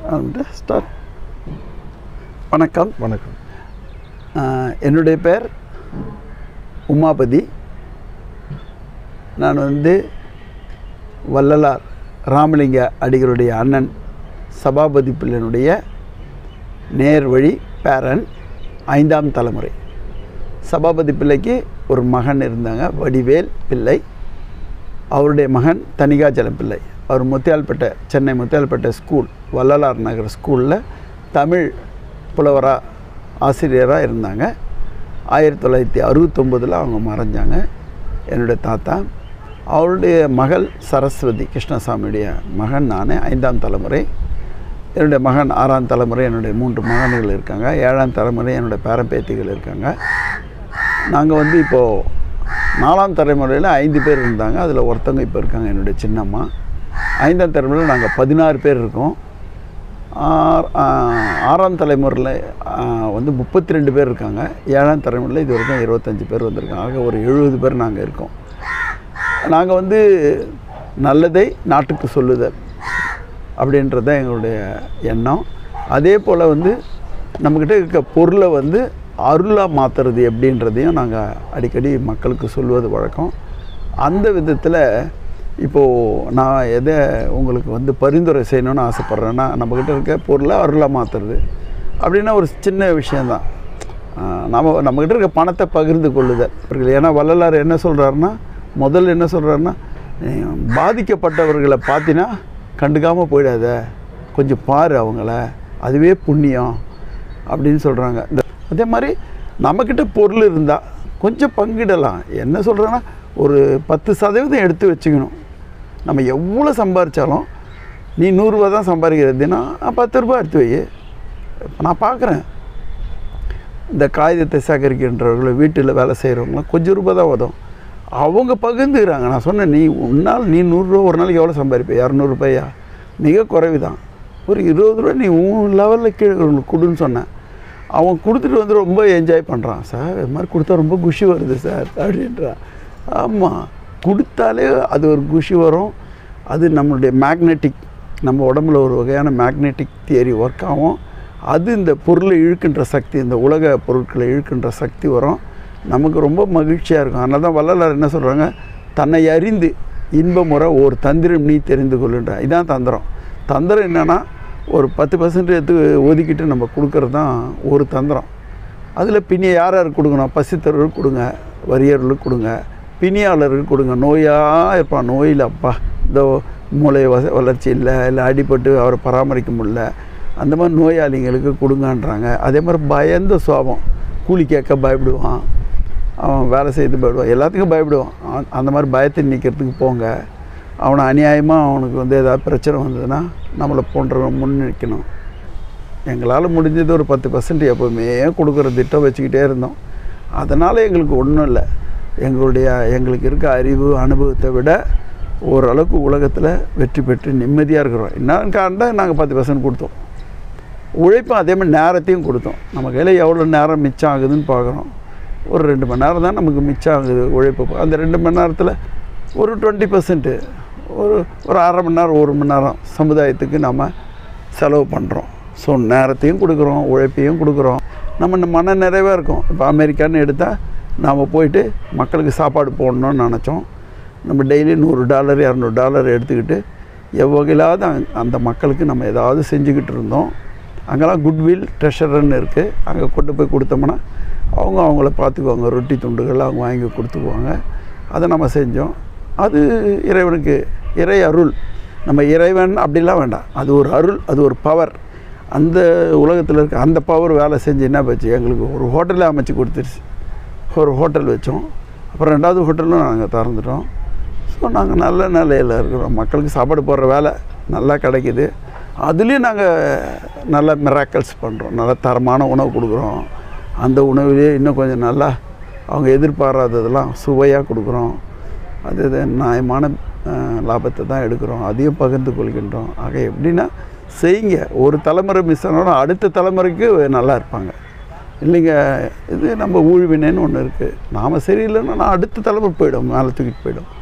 start வணக்கம் வணக்கம் ஆஹ், என்னுடைய பேர் உமாபதி நான் வந்து வள்ளலார் ராமலிங்க அடிகளுடைய அண்ணன் சபாபதி பிள்ளையினுடைய நேர் வழி பேரன் ஐந்தாம் தலைமுறை சபாபதி பிள்ளைக்கு ஒரு மகன் இருந்தாங்க வடிவேல் பிள்ளை அவருடைய மகன் தனிகாச்சலம் பிள்ளை அவர் முத்தியால்பேட்டை சென்னை முத்தியால்பேட்டை ஸ்கூல் வள்ளலார் நகர் ஸ்கூலில் தமிழ் புலவராக ஆசிரியராக இருந்தாங்க ஆயிரத்தி தொள்ளாயிரத்தி அறுபத்தொம்போதில் அவங்க மறைஞ்சாங்க என்னுடைய தாத்தா அவருடைய மகள் சரஸ்வதி கிருஷ்ணசாமியுடைய மகன் நான் ஐந்தாம் தலைமுறை என்னுடைய மகன் ஆறாம் தலைமுறை என்னுடைய மூன்று மகன்கள் இருக்காங்க ஏழாம் தலைமுறை என்னுடைய பேரம்பேத்திகள் இருக்காங்க நாங்கள் வந்து இப்போது நாலாம் தலைமுறையில் ஐந்து பேர் இருந்தாங்க அதில் ஒருத்தவங்க இப்போ இருக்காங்க என்னுடைய சின்னம்மா ஐந்தாம் தலைமுறையில் நாங்கள் பதினாறு பேர் இருக்கோம் ஆர் ஆ, ஆறாம் தலைமுறையில் ஆ, வந்து முப்பத்தி ரெண்டு பேர் இருக்காங்க ஏழாம் தலைமுறையில் இது வரைக்கும் இருபத்தஞ்சி பேர் வந்திருக்காங்க ஆக ஒரு எழுபது பேர் நாங்கள் இருக்கோம் நாங்கள் வந்து நல்லதை நாட்டுக்கு சொல்லுதல் அப்படின்றது தான் எங்களுடைய எண்ணம் அதே போல் வந்து நம்மக்கிட்ட இருக்க பொருளை வந்து அருளாக மாற்றுறது எப்படின்றதையும் நாங்கள் அடிக்கடி மக்களுக்கு சொல்வது வழக்கம் அந்த விதத்தில் இப்போது நான் எதை உங்களுக்கு வந்து பரிந்துரை செய்யணும்னு ஆசைப்பட்றேன்னா நம்மக்கிட்ட இருக்க பொருளை அருளாக மாற்றுறது அப்படின்னா ஒரு சின்ன விஷயந்தான் ஆஹ் நம்ம நம்மக்கிட்ட இருக்க பணத்தை பகிர்ந்து கொள்ளுதல் இருக்கு ஏன்னா வள்ளலார் என்ன சொல்கிறாருன்னா முதல்ல என்ன சொல்கிறாருன்னா பாதிக்கப்பட்டவர்களை பார்த்தீங்கன்னா கண்டுக்காமல் போயிடாத கொஞ்சம் பாரு அவங்கள அதுவே புண்ணியம் அப்படின்னு சொல்கிறாங்க இந்த அதே மாதிரி நம்மக்கிட்ட பொருள் இருந்தால் கொஞ்சம் பங்கிடலாம் என்ன சொல்கிறேன்னா ஒரு பத்து சதவீதம் எடுத்து வச்சுக்கணும் நம்ம எவ்வளோ சம்பாரித்தாலும் நீ நூறுரூவா தான் சம்பாதிக்கிறதுனா பத்து ரூபா எடுத்து வை இப்போ நான் பார்க்குறேன் இந்த காகிதத்தை சேகரிக்கின்றவர்கள் வீட்டில் வேலை செய்கிறவங்களாம் கொஞ்சம் ரூபாய் தான் உதவும் அவங்க பகிர்ந்துக்கிறாங்க நான் சொன்னேன் நீ உன்னால் நீ நூறுரூவா ஒரு நாளைக்கு எவ்வளோ சம்பாதிப்ப இரநூறுபாயா மிக குறைவு தான் ஒரு இருபது ரூபா நீ உன் லெவலில் கீழே இருக்கிறவங்களுக்கு கொடுன்னு சொன்னேன் அவன் கொடுத்துட்டு வந்து ரொம்ப என்ஜாய் பண்ணுறான் சார் இது மாதிரி கொடுத்தா ரொம்ப குஷி வருது சார் அப்படின்றான் ஆமாம் கொடுத்தாலே அது ஒரு குஷி வரும் அது நம்மளுடைய மேக்னெட்டிக் நம்ம உடம்புல ஒரு வகையான மேக்னெட்டிக் தியரி ஒர்க் ஆகும் அது இந்த பொருளை இழுக்கின்ற சக்தி இந்த உலக பொருட்களை இழுக்கின்ற சக்தி வரும் நமக்கு ரொம்ப மகிழ்ச்சியாக இருக்கும் அதனால தான் வள்ளலார் என்ன சொல்கிறாங்க தன்னை அறிந்து இன்பமுறை ஒரு தந்திரம் நீ தெரிந்து கொள்ளுன்ற இதான் தந்திரம் தந்திரம் என்னென்னா ஒரு பத்து பர்சன்ட் எடுத்து ஒதுக்கிட்டு நம்ம கொடுக்கறது தான் ஒரு தந்திரம் அதில் பின்னிய யார் யாருக்கு கொடுக்கணும் பசித்தவர்களுக்கு கொடுங்க வறியவர்களுக்கு கொடுங்க பிணியாளருக்கு கொடுங்க நோயாக இருப்பான் நோயில் அப்பா இந்த மூளை வச வளர்ச்சி இல்லை இல்லை அடிபட்டு அவரை பராமரிக்க முடியல அந்த மாதிரி நோயாளிங்களுக்கு கொடுங்கன்றாங்க அதே மாதிரி பயந்த சுவாபம் கூலி கேட்க பயப்படுவான் அவன் வேலை செய்து பயப்படுவான் எல்லாத்துக்கும் பயப்படுவான் அந்த- அந்த மாதிரி பயத்தை நிற்கிறதுக்கு போங்க அவனை அநியாயமாக அவனுக்கு வந்து ஏதாவது பிரச்சனை வந்ததுன்னா நம்மளை போன்றவன் முன் நிற்கணும் எங்களால் முடிஞ்சது ஒரு பத்து பர்சன்ட் எப்போவுமே கொடுக்குற திட்டம் வச்சுக்கிட்டே இருந்தோம் அதனால் எங்களுக்கு ஒன்றும் இல்லை எங்களுடைய எங்களுக்கு இருக்க அறிவு அனுபவத்தை விட ஓரளவுக்கு உலகத்தில் வெற்றி பெற்று நிம்மதியாக இருக்கிறோம் என்னன்னு காரணம் நாங்கள் பத்து பர்சன்ட் கொடுத்தோம் உழைப்பும் அதே மாதிரி நேரத்தையும் கொடுத்தோம் நம்ம கையில் எவ்வளோ நேரம் மிச்சம் ஆகுதுன்னு பார்க்குறோம் ஒரு ரெண்டு மணி நேரம் தான் நமக்கு மிச்சம் ஆகுது உழைப்பு அந்த ரெண்டு மணி நேரத்தில் ஒரு டுவெண்ட்டி பர்சன்ட்டு ஒரு ஒரு அரை மணி நேரம் ஒரு மணி நேரம் சமுதாயத்துக்கு நம்ம செலவு பண்ணுறோம் ஸோ நேரத்தையும் கொடுக்குறோம் உழைப்பையும் கொடுக்குறோம் நம்ம இந்த மன நிறைவாக இருக்கும் இப்போ அமெரிக்கான்னு எடுத்தால் நாம் போயிட்டு மக்களுக்கு சாப்பாடு போடணும்னு நினச்சோம் நம்ம டெய்லி நூறு டாலர் இரநூறு டாலர் எடுத்துக்கிட்டு எவ்வகையிலாவது அங்க- அந்த மக்களுக்கு நம்ம ஏதாவது செஞ்சுக்கிட்டு இருந்தோம் அங்கெல்லாம் குட்வில் ட்ரெஷர்னு இருக்குது அங்கே கொண்டு போய் கொடுத்தோம்னா அவங்க அவங்கள பார்த்துக்குவாங்க ரொட்டி துண்டுகள் அவங்க வாங்கி கொடுத்துக்குவாங்க அதை நம்ம செஞ்சோம் அது இறைவனுக்கு இறை அருள் நம்ம இறைவன் அப்படிலாம் வேண்டாம் அது ஒரு அருள் அது ஒரு பவர் அந்த உலகத்தில் இருக்க அந்த பவர் வேலை செஞ்சு என்ன போச்சு எங்களுக்கு ஒரு ஹோட்டலே அமைச்சு கொடுத்துருச்சு ஒரு ஹோட்டல் வச்சோம் அப்புறம் ரெண்டாவது ஹோட்டலும் நாங்கள் திறந்துட்டோம் ஸோ நாங்கள் நல்ல நிலையில் இருக்கிறோம் மக்களுக்கு சாப்பாடு போடுற வேலை நல்லா கிடைக்குது அதுலேயும் நாங்கள் நல்ல மிராக்கல்ஸ் பண்ணுறோம் நல்ல தரமான உணவு கொடுக்குறோம் அந்த உணவுலேயே இன்னும் கொஞ்சம் நல்லா அவங்க எதிர்பாராததெல்லாம் சுவையாக கொடுக்குறோம் அது இது நியாயமான அஹ், லாபத்தை தான் எடுக்கிறோம் அதையும் பகிர்ந்து கொள்கின்றோம் ஆக எப்படின்னா செய்யுங்க ஒரு தலைமுறை மிஸ் ஆனாலும் அடுத்த தலைமுறைக்கு நல்லா இருப்பாங்க இல்லைங்க இது நம்ம ஊழ்வினைன்னு ஒன்று இருக்குது நாம் சரியில்லைன்னா நான் அடுத்த தலைமுறை போயிடும் மேலே தூக்கிட்டு போயிடும்